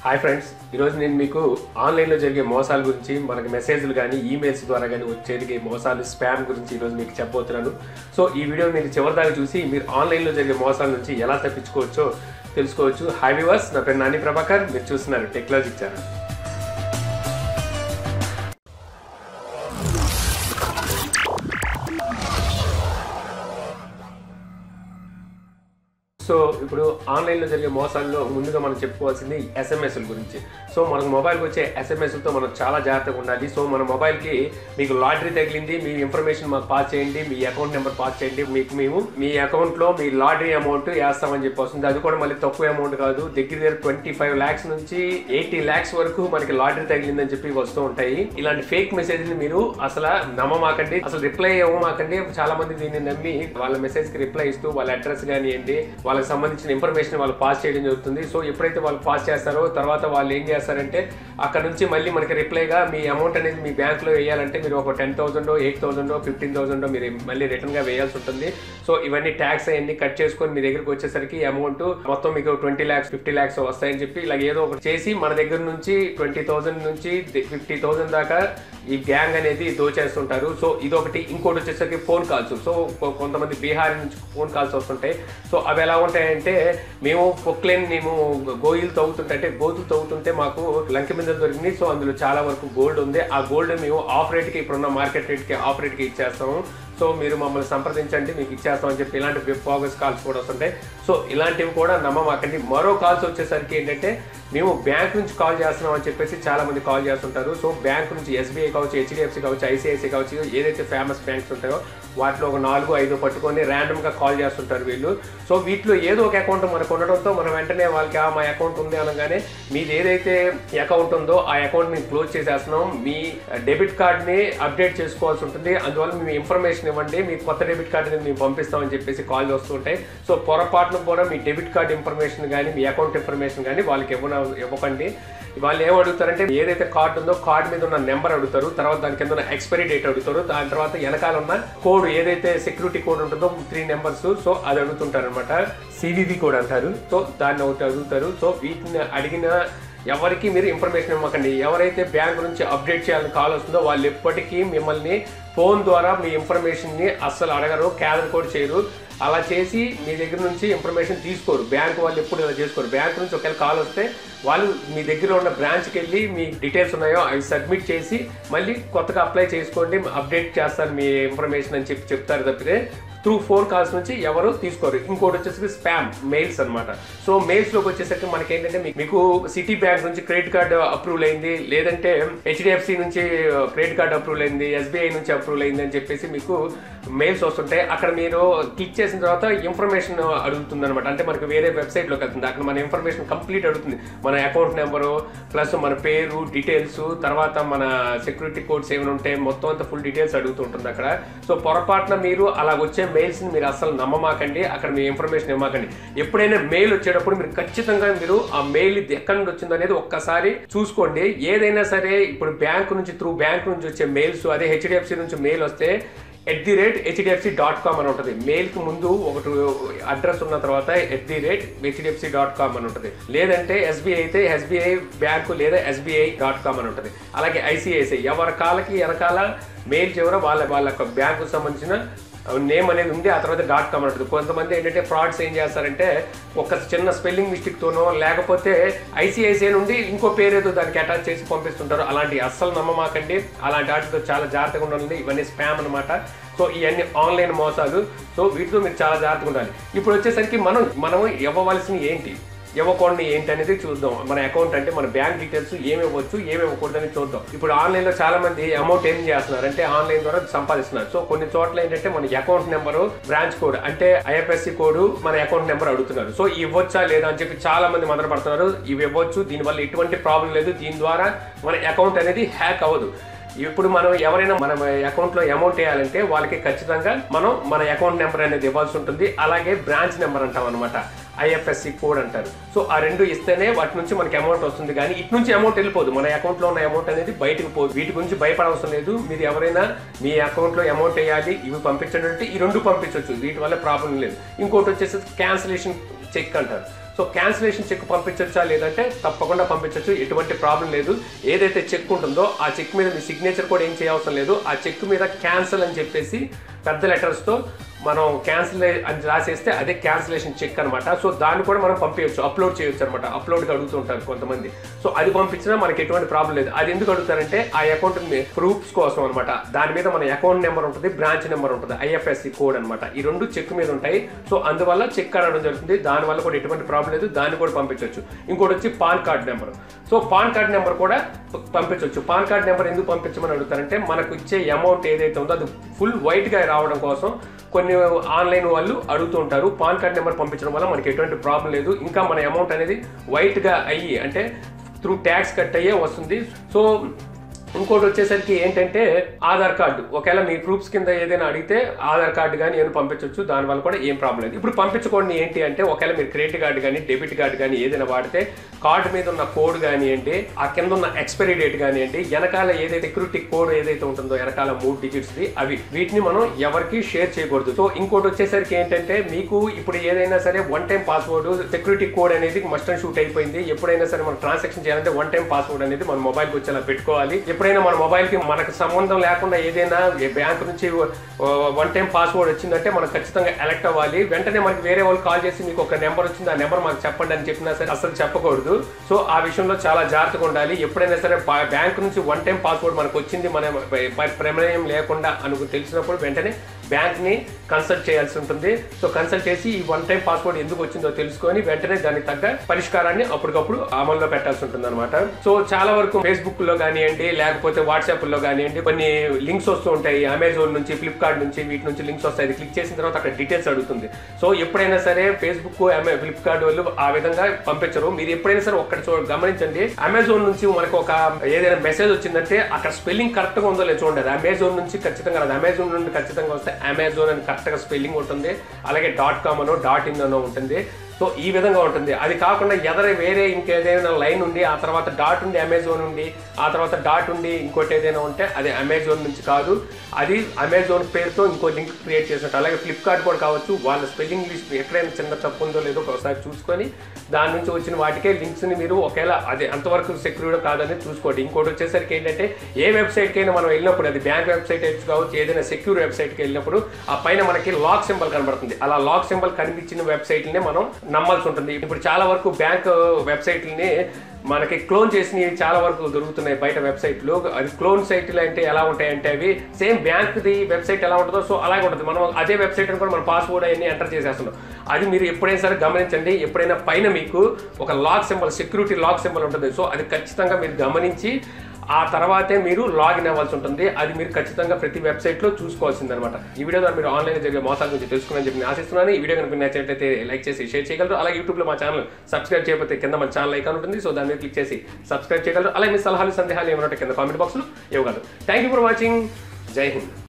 hi friends ఈరోజు నేను మీకు ఆన్లైన్లో జరిగే మోసాల గురించి మనకి మెసేజ్లు కానీ ఈమెయిల్స్ ద్వారా కానీ వచ్చే మోసాలు స్పామ్ గురించి ఈరోజు మీకు చెప్పబోతున్నాను సో ఈ వీడియో మీరు చివరిదాకా చూసి మీరు ఆన్లైన్లో జరిగే మోసాల నుంచి ఎలా తప్పించుకోవచ్చో తెలుసుకోవచ్చు హై వివర్స్ నా పేరు నాని ప్రభాకర్ మీరు చూస్తున్నారు టెక్నాలజీ ఛానల్ సో ఇప్పుడు ఆన్లైన్లో జరిగే మోసాల్లో ముందుగా మనం చెప్పుకోవాల్సింది ఎస్ఎంఎస్ల గురించి సో మనకు మొబైల్కి వచ్చే ఎస్ఎంఎస్లతో మనం చాలా జాగ్రత్తగా ఉండాలి సో మన మొబైల్కి మీకు లాటరీ తగిలింది మీ ఇన్ఫర్మేషన్ మాకు పాస్ చేయండి మీ అకౌంట్ నెంబర్ పాస్ చేయండి మీకు మేము మీ అకౌంట్లో మీ లాటరీ అమౌంట్ వేస్తామని చెప్పి వస్తుంది అది కూడా మళ్ళీ తక్కువ అమౌంట్ కాదు దగ్గర దగ్గర ట్వంటీ ఫైవ్ ల్యాక్స్ నుంచి ఎయిటీ ల్యాక్స్ వరకు మనకి లాటరీ తగిలిందని చెప్పి వస్తూ ఉంటాయి ఇలాంటి ఫేక్ మెసేజ్ని మీరు అసలు నమ్మమాకండి అసలు రిప్లై ఇవ్వమాకండి చాలా మంది దీన్ని నమ్మి వాళ్ళ మెసేజ్ కి రిప్లై ఇస్తూ వాళ్ళ అడ్రస్ కానివ్వండి వాళ్ళకి సంబంధించిన ఇన్ఫర్మేషన్ వాళ్ళు పాస్ చేయడం జరుగుతుంది సో ఎప్పుడైతే వాళ్ళు పాస్ చేస్తారో తర్వాత వాళ్ళు ఏం చేస్తారంటే అక్కడ నుంచి మళ్ళీ మనకి రిప్లైగా మీ అమౌంట్ అనేది మీ బ్యాంక్లో వేయాలంటే మీరు ఒక ten thousand eight thousand fifteen thousand మీరు మళ్ళీ రిటర్న్ గా వేయాల్సి ఉంటుంది సో ఇవన్నీ ట్యాక్స్ అవన్నీ కట్ చేసుకొని మీ దగ్గరికి వచ్చేసరికి అమౌంట్ మొత్తం మీకు ట్వంటీ ల్యాక్స్ ఫిఫ్టీ ల్యాక్స్ వస్తాయని చెప్పి ఇలా ఏదో ఒకటి చేసి మన దగ్గర నుంచి ట్వంటీ థౌసండ్ నుంచి ఫిఫ్టీ థౌసండ్ దాకా ఈ గ్యాంగ్ అనేది దోచేస్తుంటారు సో ఇదొకటి ఇంకోటి వచ్చేసరికి ఫోన్ కాల్స్ సో కొ- కొంతమంది బీహార్ నుంచి ఫోన్ కాల్స్ వస్తుంటాయి సో అవి ఎలా ఉంటాయంటే మేము పొక్లేని మేము గోయిలు తవ్వుతుంటే అంటే గోతులు తవ్వుతుంటే మాకు లంక మీద దొరికింది సో అందులో చాలా వరకు గోల్డ్ ఉంది ఆ గోల్డ్ మేము ఆఫ్ రేట్కి ఇప్పుడున్న మార్కెట్ రేట్కి ఆఫ్ రేట్కి ఇచ్చేస్తాము సో మీరు మమ్మల్ని సంప్రదించండి మీకు ఇచ్చేస్తామని చెప్పి ఇలాంటి ఫోకస్ కాల్స్ కూడా వస్తుంటాయి సో ఇలాంటివి కూడా నమ్మమాకండి మరో కాల్స్ వచ్చేసరికి ఏంటంటే మేము బ్యాంక్ నుంచి కాల్ చేస్తున్నాం అని చెప్పేసి చాలా మంది కాల్ చేస్తుంటారు సో బ్యాంక్ నుంచి ఎస్బీఐ కావచ్చు హెచ్డిఎఫ్సి కావచ్చు ఐసిఐసి కావచ్చు ఏదైతే ఫేమస్ బ్యాంక్స్ ఉంటాయో వాటిలో ఒక నాలుగు ఐదు పట్టుకొని random గా కాల్ చేస్తుంటారు వీళ్ళు సో వీటిలో ఏదో ఒక అకౌంట్ మనకు ఉండడంతో మనం వెంటనే వాళ్ళకి "ఆ, మా అకౌంట్ ఉంది అనగానే మీది ఏదైతే అకౌంట్ ఉందో ఆ అకౌంట్ మేము క్లోజ్ చేసేస్తున్నాం మీ డెబిట్ కార్డ్ని అప్డేట్ చేసుకోవాల్సి ఉంటుంది అందువల్ల మీ ఇన్ఫర్మేషన్ ఇవ్వండి మీ కొత్త డెబిట్ కార్డ్ అనేది మేము పంపిస్తామని చెప్పేసి కాల్ వస్తుంటాయి సో పొరపాటును కూడా మీ డెబిట్ కార్డ్ ఇన్ఫర్మేషన్ కానీ మీ అకౌంట్ ఇన్ఫర్మేషన్ కానీ వాళ్ళకి ఇవ్వన ఇవ్వకండి వాళ్ళు ఏం అడుగుతారంటే ఏదైతే కార్డు ఉందో కార్డు మీద ఉన్న నెంబర్ అడుగుతారు తర్వాత దాని కింద ఉన్న ఎక్స్పైరీ డేట్ అడుగుతారు దాని తర్వాత వెనకాల ఉన్న కోడ్ ఏదైతే సెక్యూరిటీ కోడ్ ఉంటుందో త్రీ నెంబర్స్ సో అది అడుగుతుంటారు అనమాట సివివి కోడ్ అంటారు సో దాన్ని ఒకటి అడుగుతారు సో వీటిని అడిగిన ఎవరికి మీరు ఇన్ఫర్మేషన్ ఇవ్వకండి ఎవరైతే బ్యాంక్ నుంచి అప్డేట్ చేయాలని కాల్ వస్తుందో వాళ్ళు ఎప్పటికీ మిమ్మల్ని ఫోన్ ద్వారా మీ ఇన్ఫర్మేషన్ని అస్సలు అడగరు క్యాదర్ కూడా చేయరు అలా చేసి మీ దగ్గర నుంచి ఇన్ఫర్మేషన్ తీసుకోరు బ్యాంక్ వాళ్ళు ఎప్పుడు ఇలా చేసుకోరు బ్యాంక్ నుంచి ఒకవేళ కాల్ వస్తే వాళ్ళు మీ దగ్గర ఉన్న బ్రాంచ్కి వెళ్ళి మీ డీటెయిల్స్ ఉన్నాయో అవి సబ్మిట్ చేసి మళ్ళీ కొత్తగా అప్లై చేసుకోండి అప్డేట్ చేస్తారు మీ ఇన్ఫర్మేషన్ అని చెప్పి చెప్తారు తప్పితే త్రూ ఫోన్ కాల్స్ నుంచి ఎవరు తీసుకోరు ఇంకోటి వచ్చేసరికి స్పామ్ మెయిల్స్ అన్నమాట సో మెయిల్స్ లోకి వచ్చేసరికి మనకి ఏంటంటే మీ- మీకు సిటీ బ్యాంక్ నుంచి క్రెడిట్ కార్డ్ అప్రూవల్ అయింది లేదంటే హెచ్డిఎఫ్సి నుంచి క్రెడిట్ కార్డ్ అప్రూవల్ అయింది ఎస్బీఐ నుంచి అప్రూవల్ అయింది అని చెప్పేసి మీకు మెయిల్స్ వస్తుంటాయి అక్కడ మీరు క్లిక్ చేసిన తర్వాత ఇన్ఫర్మేషన్ అడుగుతుంది అనమాట అంటే మనకు వేరే వెబ్సైట్ లోకి వెళ్తుంది అక్కడ మన ఇన్ఫర్మేషన్ కంప్లీట్ అడుగుతుంది మన అకౌంట్ నెంబరు ప్లస్ మన పేరు డీటెయిల్స్ తర్వాత మన సెక్యూరిటీ కోడ్స్ ఏమైనా ఉంటే మొత్తం అంతా ఫుల్ డీటెయిల్స్ అడుగుతుంటుంది అక్కడ సో పొరపాటున మీరు అలా వచ్చే మెయిల్స్ మీరు అసలు నమ్మమాకండి అక్కడ మీ ఇన్ఫర్మేషన్ ఇవ్వమాకండి ఎప్పుడైనా మెయిల్ వచ్చేటప్పుడు మీరు ఖచ్చితంగా మీరు ఆ మెయిల్ ఇది ఎక్కడి నుండి వచ్చిందో అనేది ఒక్కసారి చూసుకోండి ఏదైనా సరే ఇప్పుడు బ్యాంక్ నుంచి త్రూ బ్యాంక్ నుంచి వచ్చే మెయిల్స్ అదే హెచ్డిఎఫ్సి నుంచి మెయిల్ వస్తే at the rate HDFC dot com అని ఉంటుంది మెయిల్కి ముందు ఒకటి అడ్రస్ ఉన్న తర్వాత at the rate HDFC dot com అని ఉంటుంది లేదంటే ఎస్బీఐ అయితే ఎస్బీఐ బ్యాంకు లేదా ఎస్బీఐ డాట్ కామ్ అని ఉంటుంది అలాగే ఐసిఐసిఐ ఎవరి కాలకి వెనకాల మెయిల్ చివర వాళ్ళ వాళ్ళ యొక్క బ్యాంకు సంబంధించిన నేమ్ అనేది ఉంది ఆ తర్వాత డాట్ కామ్ ఉంటుంది కొంతమంది ఏంటంటే ఫ్రాడ్స్ ఏం చేస్తారంటే ఒక చిన్న స్పెల్లింగ్ మిస్టేక్ తోనో లేకపోతే ఐసిఐసిఐ నుండి ఇంకో పేరు ఏదో దానికి అటాచ్ చేసి పంపిస్తుంటారు అలాంటి అస్సలు నమ్మమాకండి అలాంటి వాటితో చాలా జాగ్రత్తగా ఉండాలి ఇవన్నీ స్పామ్ అనమాట సో ఇవన్నీ ఆన్లైన్ మోసాలు సో వీటితో మీరు చాలా జాగ్రత్తగా ఉండాలి ఇప్పుడు వచ్చేసరికి మనం మనం ఇవ్వవలసిన ఏంటి ఇవ్వకూడని ఏంటి అనేది చూద్దాం మన అకౌంట్ అంటే మన బ్యాంక్ డీటెయిల్స్ ఏమి ఇవ్వచ్చు ఏమి ఇవ్వకూడదని చూద్దాం ఇప్పుడు ఆన్లైన్ లో చాలా మంది అమౌంట్ ఏం చేస్తున్నారు అంటే ఆన్లైన్ ద్వారా సంపాదిస్తున్నారు సో కొన్ని చోట్ల ఏంటంటే మన అకౌంట్ నెంబర్ బ్రాంచ్ కోడ్ అంటే ఐఎఫ్ఎస్సి కోడ్ మన అకౌంట్ నెంబర్ అడుగుతున్నారు సో ఇవ్వచ్చా లేదా అని చెప్పి చాలా మంది మొదలు పడుతున్నారు ఇవి ఇవ్వచ్చు దీనివల్ల ఎటువంటి ప్రాబ్లం లేదు దీని ద్వారా మన అకౌంట్ అనేది హ్యాక్ అవ్వదు ఇప్పుడు మనం ఎవరైనా మన అకౌంట్ లో అమౌంట్ వేయాలంటే వాళ్ళకి ఖచ్చితంగా మనం మన అకౌంట్ నెంబర్ అనేది ఇవ్వాల్సి ఉంటుంది అలాగే బ్రాంచ్ నెంబర్ అంటాం అనమాట ఐఎఫ్ఎస్సి కోడ్ అంటారు సో ఆ రెండు ఇస్తేనే వాటి నుంచి మనకి అమౌంట్ వస్తుంది కానీ ఇటు నుంచి అమౌంట్ వెళ్ళిపోదు మన అకౌంట్ లో ఉన్న అమౌంట్ అనేది బయటకు పోదు వీటి గురించి భయపడవసరం లేదు మీరు ఎవరైనా మీ అకౌంట్ లో అమౌంట్ వేయాలి ఇవి పంపించండి అంటే ఈ రెండు పంపించవచ్చు వీటి వల్ల ప్రాబ్లం లేదు ఇంకోటి వచ్చేసి క్యాన్సిలేషన్ చెక్ అంటారు సో క్యాన్సిలేషన్ చెక్ పంపించవచ్చా లేదంటే తప్పకుండా పంపించవచ్చు ఎటువంటి ప్రాబ్లం లేదు ఏదైతే చెక్ ఉంటుందో ఆ చెక్ మీద మీ సిగ్నేచర్ కూడా ఏం చేయవసరం లేదు ఆ చెక్ మీద క్యాన్సిల్ అని చెప్పేసి పెద్ద లెటర్స్తో మనం క్యాన్సిల్ అని రాసేస్తే అదే క్యాన్సిలేషన్ చెక్ అనమాట సో దాన్ని కూడా మనం పంపించవచ్చు అప్లోడ్ చేయొచ్చు అనమాట అప్లోడ్కి అడుగుతుంటారు కొంతమంది సో అది పంపించినా మనకి ఎటువంటి ప్రాబ్లం లేదు అది ఎందుకు అడుగుతారంటే ఆ అకౌంట్ ప్రూఫ్స్ కోసం అనమాట దాని మీద మన అకౌంట్ నెంబర్ ఉంటుంది బ్రాంచ్ నెంబర్ ఉంటుంది ఐఎఫ్ఎస్సి కోడ్ అనమాట ఈ రెండు చెక్ మీద ఉంటాయి సో అందువల్ల చెక్ అడగడం జరుగుతుంది దానివల్ల కూడా ఎటువంటి ప్రాబ్లం లేదు దాన్ని కూడా పంపించవచ్చు ఇంకోటి వచ్చి PAN card number so PAN card number కూడా పంపించవచ్చు పాన్ కార్డ్ నెంబర్ ఎందుకు పంపించమని అడుగుతారంటే మనకు ఇచ్చే అమౌంట్ ఏదైతే ఉందో అది ఫుల్ వైట్గా రావడం కోసం కొన్ని ఆన్లైన్ వాళ్ళు అడుగుతూ ఉంటారు పాన్ కార్డ్ నెంబర్ పంపించడం వల్ల మనకి ఎటువంటి ప్రాబ్లం లేదు ఇంకా మన అమౌంట్ అనేది వైట్గా అయ్యి అంటే త్రూ ట్యాక్స్ కట్ అయ్యే వస్తుంది సో ఇంకోటి వచ్చేసరికి ఏంటంటే ఆధార్ కార్డు ఒకవేళ మీ ప్రూఫ్స్ కింద ఏదైనా అడిగితే ఆధార్ కార్డు కానీ ఏమైనా పంపించవచ్చు దానివల్ల కూడా ఏం ప్రాబ్లం లేదు ఇప్పుడు పంపించుకోండి ఏంటి అంటే ఒకవేళ మీరు క్రెడిట్ కార్డు కానీ డెబిట్ కార్డు కానీ ఏదైనా వాడితే కార్డు మీద ఉన్న కోడ్ కానివ్వండి ఆ కింద ఉన్న ఎక్స్పైరీ డేట్ కానివ్వండి వెనకాల ఏదైతే సెక్యూరిటీ కోడ్ ఏదైతే ఉంటుందో వెనకాల మూడు డిజిట్స్ది అవి వీటిని మనం ఎవరికి షేర్ చేయకూడదు సో ఇంకోటి వచ్చేసరికి ఏంటంటే మీకు ఇప్పుడు ఏదైనా సరే one time password security code అనేది మస్ట్ అండ్ షూట్ అయిపోయింది ఎప్పుడైనా సరే మనం ట్రాన్సాక్షన్ చేయాలంటే వన్ టైం పాస్వర్డ్ అనేది మన మొబైల్కి వచ్చేలా పెట్టుకోవాలి ఎప్పుడైనా మన మొబైల్కి మనకు సంబంధం లేకుండా ఏదైనా బ్యాంక్ నుంచి వన్ టైం పాస్వర్డ్ వచ్చిందంటే మనం ఖచ్చితంగా ఎలక్ట్ అవ్వాలి వెంటనే మనకి వేరే వాళ్ళు కాల్ చేసి మీకు ఒక నెంబర్ వచ్చింది ఆ నెంబర్ మాకు చెప్పండి అని చెప్పినా సరే అసలు చెప్పకూడదు సో ఆ విషయంలో చాలా జాగ్రత్తగా ఉండాలి ఎప్పుడైనా సరే బ్యాంక్ నుంచి వన్ టైం పాస్వర్డ్ మనకు వచ్చింది మన ప్రమేయం లేకుండా అనుకు తెలిసినప్పుడు వెంటనే బ్యాంక్ని కన్సల్ట్ చేయాల్సి ఉంటుంది సో కన్సల్ట్ చేసి ఈ వన్ టైం పాస్వర్డ్ ఎందుకు వచ్చిందో తెలుసుకొని వెంటనే దానికి తగ్గ పరిష్కారాన్ని అప్పటికప్పుడు అమల్లో పెట్టాల్సి ఉంటుంది అనమాట సో చాలా వరకు ఫేస్బుక్ లో కానివ్వండి లేకపోతే వాట్సాప్ లో కానివ్వండి కొన్ని లింక్స్ వస్తూ ఉంటాయి అమెజాన్ నుంచి ఫ్లిప్కార్ట్ నుంచి వీటి నుంచి లింక్స్ వస్తాయి క్లిక్ చేసిన తర్వాత అక్కడ డీటెయిల్స్ అడుగుతుంది సో ఎప్పుడైనా సరే ఫేస్బుక్ ఫ్లిప్కార్ట్ వాళ్ళు ఆ విధంగా పంపించరు మీరు ఎప్పుడైనా సరే ఒక్కటి చూ గమనించండి అమెజాన్ నుంచి మనకు ఒక ఏదైనా మెసేజ్ వచ్చిందంటే అక్కడ స్పెల్లింగ్ కరెక్ట్ గా ఉందో లేదో చూడండి అమెజాన్ నుంచి ఖచ్చితంగా రాదు అమెజాన్ నుండి ఖచ్చితంగా వస్తే అమెజాన్ అని కరెక్ట్గా స్పెల్లింగ్ ఉంటుంది అలాగే డాట్ కామ్ అనో డాట్ ఇన్ అనో ఉంటుంది సో ఈ విధంగా ఉంటుంది అది కాకుండా ఎదర వేరే ఇంకేదైనా లైన్ ఉండి ఆ తర్వాత డాట్ ఉండి అమెజాన్ ఉండి ఆ తర్వాత డాట్ ఉండి ఇంకోటి ఏదైనా ఉంటే అది అమెజాన్ నుంచి కాదు అది అమెజాన్ పేరుతో ఇంకో లింక్ క్రియేట్ చేసినట్టు అలాగే ఫ్లిప్కార్ట్ కూడా కావచ్చు వాళ్ళ స్పెల్లింగ్ లిస్ట్ ఎక్కడైనా చిన్న తప్పు ఉందో లేదో ఒకసారి చూసుకొని దాని నుంచి వచ్చిన వాటికే లింక్స్ని మీరు ఒకవేళ అది అంతవరకు సెక్యూర్డ్ కాదని చూసుకోండి ఇంకోటి వచ్చేసరికి ఏంటంటే ఏ వెబ్సైట్కైనా మనం వెళ్ళినప్పుడు అది బ్యాంక్ వెబ్సైట్ కావచ్చు ఏదైనా సెక్యూర్ వెబ్సైట్కి వెళ్ళినప్పుడు ఆ పైన మనకి లాక్ సింబల్ కనబడుతుంది అలా లాక్ సింబల్ కనిపించిన వెబ్సైట్ని మనం నమ్మాల్సి ఉంటుంది ఇప్పుడు చాలా వరకు బ్యాంక్ వెబ్సైట్లని మనకి క్లోన్ చేసినవి చాలా వరకు దొరుకుతున్నాయి బయట వెబ్సైట్లు అది క్లోన్ సైట్లు అంటే ఎలా ఉంటాయి అంటే అవి సేమ్ బ్యాంక్ది వెబ్సైట్ ఎలా ఉంటుందో సో అలాగే ఉంటుంది మనం అదే వెబ్సైట్ అని కూడా మన పాస్వర్డ్ అవన్నీ ఎంటర్ చేసేస్తున్నాం అది మీరు ఎప్పుడైనా సరే గమనించండి ఎప్పుడైనా పైన మీకు ఒక lock symbol security lock symbol ఉంటుంది సో అది ఖచ్చితంగా మీరు గమనించి ఆ తర్వాతే మీరు లాగిన్ అవ్వాల్సి ఉంటుంది అది మీరు ఖచ్చితంగా ప్రతి వెబ్సైట్లో చూసుకోవాల్సింది అనమాట ఈ వీడియో ద్వారా మీరు ఆన్లైన్ జరిగే మోసాల గురించి తెలుసుకుని చెప్పి నేను ఆశిస్తున్నాను ఈ వీడియో కనుక మీకు నచ్చినట్లయితే లైక్ చేసి షేర్ చేయగలరు అలాగే యూట్యూబ్లో మా ఛానల్ సబ్స్క్రైబ్ చేయకపోతే కింద మన ఛానల్ ఐకాన్ ఉంటుంది సో దాని మీద క్లిక్ చేసి సబ్స్క్రైబ్ చేయగలరు అలాగే మీ సలహాలు సందేహాలు ఏమైనా కింద కామెంట్ బాక్స్లో ఇవ్వగలరు థ్యాంక్ యూ ఫర్ వాచింగ్ జై హింద్